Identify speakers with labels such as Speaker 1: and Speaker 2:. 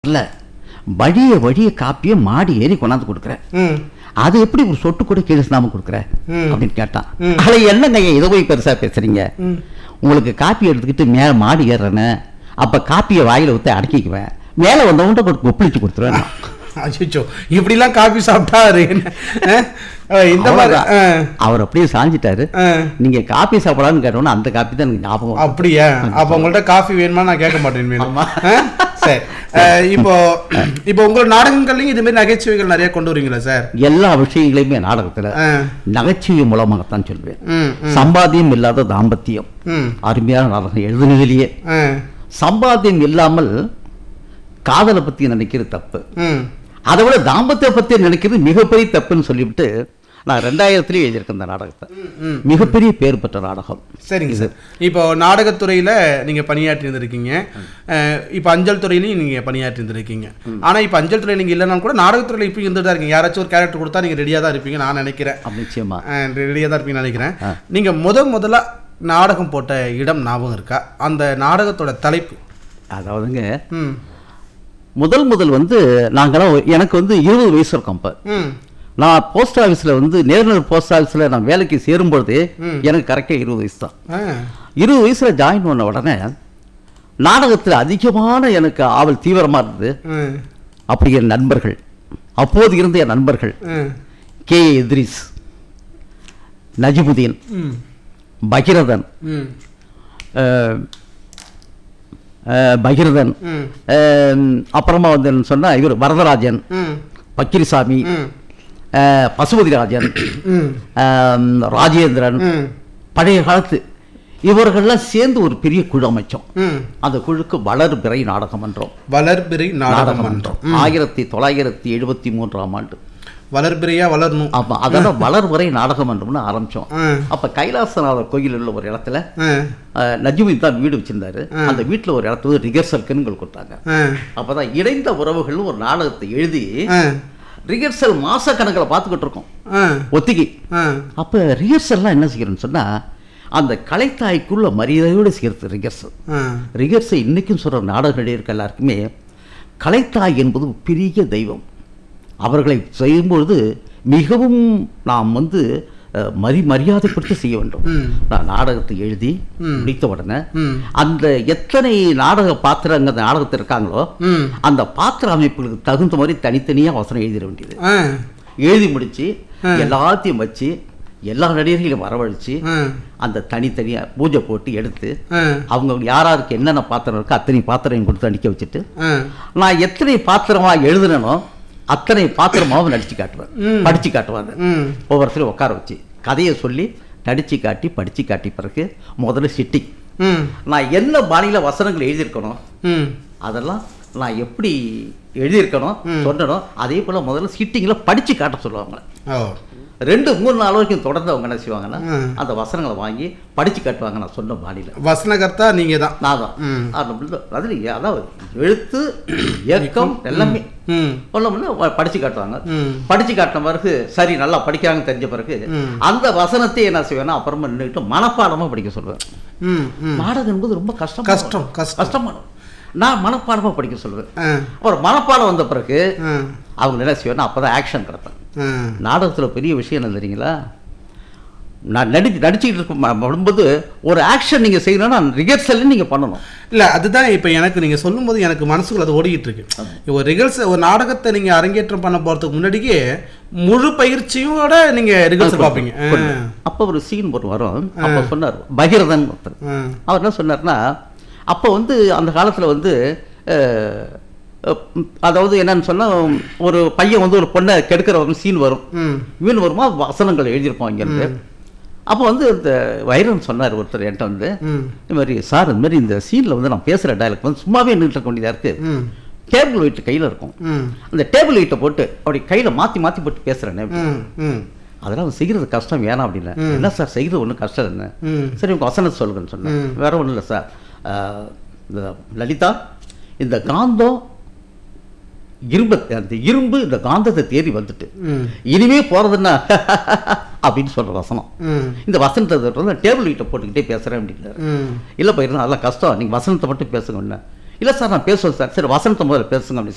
Speaker 1: இல்ல வழிய வழிய காப்பியை மாடி ஏறி கொண்டாந்து கொடுக்குறேன்
Speaker 2: ம்
Speaker 1: அது எப்படி ஒரு சொட்டு கூட கீழே சிந்தாம கொடுக்குற
Speaker 2: ம்.
Speaker 1: அப்படின்னு கேட்டான்
Speaker 2: ம்.
Speaker 1: அது என்னங்க இதை போய் பெருசா பேசுறீங்க
Speaker 2: ம்.
Speaker 1: உங்களுக்கு காப்பி எடுத்துக்கிட்டு மேல மாடி ஏறுறேன்னு அப்ப காப்பியை வாயில ஊத்தி அடக்கிக்குவேன் மேல வந்தவன்ட்ட ஒரு கொப்பளிச்சு கொடுத்துருவேன்
Speaker 2: அச்சோ இப்படிலாம் காபி சாப்பிட்டா அது என்ன? அஹ், அஹ், இந்த மாதிரி
Speaker 1: அவ்வளவுதான்.
Speaker 2: அஹ்,
Speaker 1: அவர் அப்படியே சாஞ்சிட்டாரு
Speaker 2: அஹ்,
Speaker 1: நீங்க காப்பி சாப்பிடலாம்னு கேட்டோன்னா அந்த காப்பி தான் எனக்கு ஞாபகம் வந்தது.
Speaker 2: அப்படியா அப்ப உங்கள்ட்ட காஃபி வேணுமா நான் கேட்க மாட்டேன் வேணும்
Speaker 1: ஆமா.
Speaker 2: அஹ், சரி அஹ், இப்போ இப்போ உங்களோட நாடகங்கள்லயும் இது மாதிரி நகைச்சுவைகள் நிறைய கொண்டு வரீங்களா சார்
Speaker 1: எல்லா விஷயங்களையுமே நாடகத்துல
Speaker 2: அஹ்,
Speaker 1: நகைச்சுவை மூலமாகத்தான் சொல்வேன்
Speaker 2: ம், ம்,
Speaker 1: சம்பாத்தியம் இல்லாத தாம்பத்தியம்
Speaker 2: ம்,
Speaker 1: அருமையான நாடகம் எழுதுனதிலேயே
Speaker 2: அஹ்,
Speaker 1: சம்பாத்தியம் இல்லாமல் காதலை பத்தி நினைக்கிறது தப்பு
Speaker 2: ம்,
Speaker 1: அதை விட தாம்பத்திய பத்தி நினைக்கிறது மிகப்பெரிய தப்புன்னு சொல்லிவிட்டு நான் ரெண்டாயிரத்திலேயே எழுதியிருக்கேன் இந்த நாடகத்தை
Speaker 2: ம், ம்.
Speaker 1: மிகப்பெரிய பேர் பெற்ற நாடகம்
Speaker 2: சரிங்க சார் இப்போ நாடகத்துறையில நீங்க பணியாற்றி இருந்திருக்கீங்க அஹ், இப்போ அஞ்சல் துறையிலையும் நீங்க பணியாற்றி இருந்திருக்கீங்க ஆனா இப்போ அஞ்சல் துறை நீங்க இல்லைனா கூட நாடகத்துறையில இப்போ இருந்துட்டு தான் இருக்கீங்க யாராச்சும் ஒரு கேரக்டர் கொடுத்தா நீங்க ரெடியா தான் இருப்பீங்க நான் நினைக்கிறேன்
Speaker 1: அப்படி நிச்சயமா
Speaker 2: ரெடியாக தான் இருப்பீங்கன்னு நினைக்கிறேன் நீங்க முத முதல்ல நாடகம் போட்ட இடம் ஞாபகம் இருக்கா அந்த நாடகத்தோட தலைப்பு
Speaker 1: அதாவதுங்க
Speaker 2: ம்
Speaker 1: முதல் முதல் வந்து நாங்களாம் ஒரு- எனக்கு வந்து இருபது வயசு இருக்கும் அப்ப
Speaker 2: ம்
Speaker 1: நான் போஸ்ட் ஆஃபீஸில் வந்து நேர்நல் போஸ்ட் ஆஃபீஸில் நான் வேலைக்கு சேரும்பொழுது
Speaker 2: ம்.
Speaker 1: எனக்கு கரெக்டாக இருபது வயசு தான்
Speaker 2: ஆ
Speaker 1: இருபது வயசில் ஜாயின் பண்ண உடனே நாடகத்தில் அதிகமான எனக்கு ஆவல் தீவிரமாக இருந்தது
Speaker 2: ம்
Speaker 1: அப்படி என் நண்பர்கள் அப்போது இருந்த என் நண்பர்கள்
Speaker 2: ம்
Speaker 1: கே இத்ரிஸ் நஜிமுதீன்
Speaker 2: ம்
Speaker 1: பகிரதன்
Speaker 2: ம்
Speaker 1: அஹ், அஹ், பகிரதன்
Speaker 2: ம்
Speaker 1: அஹ், அப்புறமா வந்து சொன்னால் இவர் வரதராஜன்
Speaker 2: ம்
Speaker 1: பக்கிரிசாமி
Speaker 2: ம்
Speaker 1: அஹ், பசுபதிராஜன்
Speaker 2: ம்
Speaker 1: அஹ், ராஜேந்திரன்
Speaker 2: ம்
Speaker 1: பழைய காலத்து இவர்கள்லாம் சேர்ந்து ஒரு பெரிய குழு அமைச்சோம்
Speaker 2: ம்
Speaker 1: அந்த குழுக்கு வளர் பிறை நாடகமன்றம்
Speaker 2: வளர்பிறை நாடகமன்றம் ம்.
Speaker 1: ஆயிரத்தி தொள்ளாயிரத்தி எழுபத்தி மூன்றாம் ஆண்டு
Speaker 2: வளர்பிறையா வளரணும்
Speaker 1: ஆமா அதெல்லாம் வளர் வரை நாடகமன்றம்னு ஆரம்பிச்சோம்
Speaker 2: ஆ
Speaker 1: அப்ப கைலாசநாதர் கோயில் உள்ள ஒரு இடத்துல
Speaker 2: ஆ
Speaker 1: அஹ், நஜ்முதீன் தான் வீடு வச்சிருந்தாரு அந்த வீட்டுல ஒரு இடத்துல ரிகர்சல்க்குன்னு கொடுத்தாங்க
Speaker 2: ஆ
Speaker 1: அப்பதான் இணைந்த உறவுகள்னு ஒரு நாடகத்தை எழுதி
Speaker 2: ஆ
Speaker 1: ரிகர்சல் மாச கணக்கில் பார்த்துக்கிட்டு இருக்கோம்
Speaker 2: ஆ
Speaker 1: ஒத்திகை
Speaker 2: ஆ
Speaker 1: அப்ப ரிகர்சல்லாம் என்ன செய்யறோம்னு சொன்னா அந்த கலைத்தாய்க்குள்ள மரியாதையோடு சேர்த்து ரிகர்சல்
Speaker 2: ஆ
Speaker 1: ரிகர்சல் இன்னைக்கும் சொல்ற நாடக நடிகர்கள் எல்லாருக்குமே கலைத்தாய் என்பது ஒரு பெரிய தெய்வம் அவர்களை செய்யும்பொழுது மிகவும் நாம் வந்து அஹ், மரி மரியாதைப்படுத்தி செய்ய வேண்டும்
Speaker 2: ம்
Speaker 1: நான் நாடகத்தை எழுதி
Speaker 2: ம்.
Speaker 1: முடித்த உடனே
Speaker 2: ம்
Speaker 1: அந்த எத்தனை நாடக பாத்திரங்க அந்த நாடகத்தில் இருக்காங்களோ
Speaker 2: ம்
Speaker 1: அந்த பாத்திர அமைப்புகளுக்கு தகுந்த மாதிரி தனித்தனியாக வசனம் எழுதிட வேண்டியது
Speaker 2: ஆ
Speaker 1: எழுதி முடிச்சு எல்லாத்தையும் வச்சு எல்லா நடிகர்களையும் வரவழைச்சு
Speaker 2: ஆ
Speaker 1: அந்த தனித்தனியாக பூஜை போட்டு எடுத்து
Speaker 2: ஆ
Speaker 1: அவங்க யாராருக்கு என்னென்ன பாத்திரம் இருக்கோ அத்தனை பாத்திரம் கொடுத்து அடிக்க வச்சுட்டு
Speaker 2: ஆ
Speaker 1: நான் எத்தனை பாத்திரமா எழுதுனனோ அத்தனை பாத்திரமாவும் நடிச்சு காட்டுவேன்
Speaker 2: ம்.
Speaker 1: படிச்சு காட்டுவாங்க
Speaker 2: ம்
Speaker 1: ஒவ்வொருத்தரும் உட்கார வச்சு கதையை சொல்லி நடிச்சு காட்டி படிச்சு காட்டி பிறகு முதல்ல சிட்டிங்
Speaker 2: ம்
Speaker 1: நான் என்ன பாணியில வசனங்கள் எழுதியிருக்கணும்
Speaker 2: ம்
Speaker 1: அதெல்லாம் நான் எப்படி எழுதியிருக்கணும் சொன்னனும் அதே போல முதல்ல சிட்டிங்ல படிச்சு காட்ட சொல்லுவாங்க
Speaker 2: ஓ
Speaker 1: ரெண்டு மூணு நாள் வரைக்கும் தொடர்ந்து அவங்க என்ன செய்வாங்கன்னா
Speaker 2: ம்.
Speaker 1: அந்த வசனங்களை வாங்கி படிச்சு காட்டுவாங்க நான் சொன்ன பாணியில
Speaker 2: வசனகர்த்தா நீங்க தான்
Speaker 1: நான் தான்
Speaker 2: ம்.
Speaker 1: அதில் அதாவது எழுத்து இயக்கம் எல்லாமே
Speaker 2: ம்
Speaker 1: ஒன்று படிச்சு காட்டுவாங்க
Speaker 2: ம்
Speaker 1: படிச்சு காட்டின பிறகு சரி நல்லா படிக்கிறாங்க தெரிஞ்ச பிறகு
Speaker 2: ம்.
Speaker 1: அந்த வசனத்தை என்ன செய்வேன்னா அப்புறமா நின்றுட்டு மனப்பாடமா படிக்க சொல்லுவேன்
Speaker 2: ம் ம்
Speaker 1: நாடகம் என்பது ரொம்ப கஷ்டம்
Speaker 2: கஷ்டம் கஷ்டம்
Speaker 1: கஷ்டமான நான் மனப்பாடமா படிக்க சொல்லுவேன்
Speaker 2: ஆ
Speaker 1: அப்புறம் மனப்பாடம் வந்த பிறகு
Speaker 2: ஆ
Speaker 1: அவங்க என்ன செய்வேன்னா அப்பதான் ஆக்ஷன் கிடப்பேன்
Speaker 2: ஆ
Speaker 1: நாடகத்துல பெரிய விஷயம் என்ன தெரியுங்களா நான் நடி நடிச்சுக்கிட்டு இருக்கும் வரும்போது ஒரு ஆக்ஷன் நீங்க செய்யணும்னா ரிகர்சல் நீங்க பண்ணணும்
Speaker 2: இல்ல அதுதான் இப்ப எனக்கு நீங்க சொல்லும்போது எனக்கு மனசுக்குள்ள அது ஓடிக்கிட்டு இருக்கு ஒரு ரிகர்சல் ஒரு நாடகத்தை நீங்க அரங்கேற்றம் பண்ண போறதுக்கு முன்னாடியே முழு பயிற்சியோட நீங்க ரிகர்சல் பார்ப்பீங்க ஆ.
Speaker 1: அப்போ ஒரு சீன் ஒரு வரும் அப்போ சொன்னார் பகிரதன் ஒருத்தர்
Speaker 2: ஆ.
Speaker 1: அவர் என்ன சொன்னார்னா அப்போ வந்து அந்த காலத்தில் வந்து அஹ், அஹ், அதாவது என்னன்னு சொன்னால் ஒரு பையன் வந்து ஒரு பொண்ணை கெடுக்கிற ஒரு சீன் வரும்
Speaker 2: ம்
Speaker 1: இவன் வருமா வசனங்கள் எழுதியிருப்போம் இங்கேருந்து அப்போ வந்து இந்த வைரன் சொன்னார் ஒருத்தர் என்கிட்ட வந்து
Speaker 2: ம்
Speaker 1: இந்த மாதிரி சார் இந்த மாதிரி இந்த சீனில் வந்து நான் பேசுகிற டைலாக் வந்து சும்மாவே நின்றுட்டு இருக்க வேண்டியதாக இருக்குது
Speaker 2: ம்
Speaker 1: டேபிள் வெயிட் கையில் இருக்கும்
Speaker 2: ம்
Speaker 1: அந்த டேபிள் வெயிட்டை போட்டு அப்படி கையில் மாற்றி மாற்றி போட்டு பேசுகிறேனே
Speaker 2: ம் ம்
Speaker 1: அதெல்லாம் செய்கிறது கஷ்டம் வேணாம் அப்படின்னா
Speaker 2: ம்.
Speaker 1: என்ன சார் செய்கிறது ஒன்றும் கஷ்டம் என்ன
Speaker 2: ம்
Speaker 1: சரி உங்கள் வசனத்தை சொல்லுங்கன்னு சொன்னேன்
Speaker 2: ம்.
Speaker 1: வேற ஒன்றும் இல்லை சார் ஆஹ், இந்த லலிதா இந்த காந்தம் இரும்பு அந்த இரும்பு இந்த காந்தத்தை தேடி வந்துட்டு
Speaker 2: ம்
Speaker 1: இனிமே போறதுன்னா அப்படின்னு சொல்ற வசனம்
Speaker 2: ம்
Speaker 1: இந்த வசனத்தை வந்து டேபிள் வீட்டை போட்டுக்கிட்டே பேசுறேன் அப்படின்னாரு
Speaker 2: ம்
Speaker 1: இல்லை போயிருந்தா அதெல்லாம் கஷ்டம் நீங்கள் வசனத்தை மட்டும் பேசுங்க இல்லை சார் நான் பேசுவேன் சார் சரி வசனத்தை முதல்ல பேசுங்க அப்படின்னு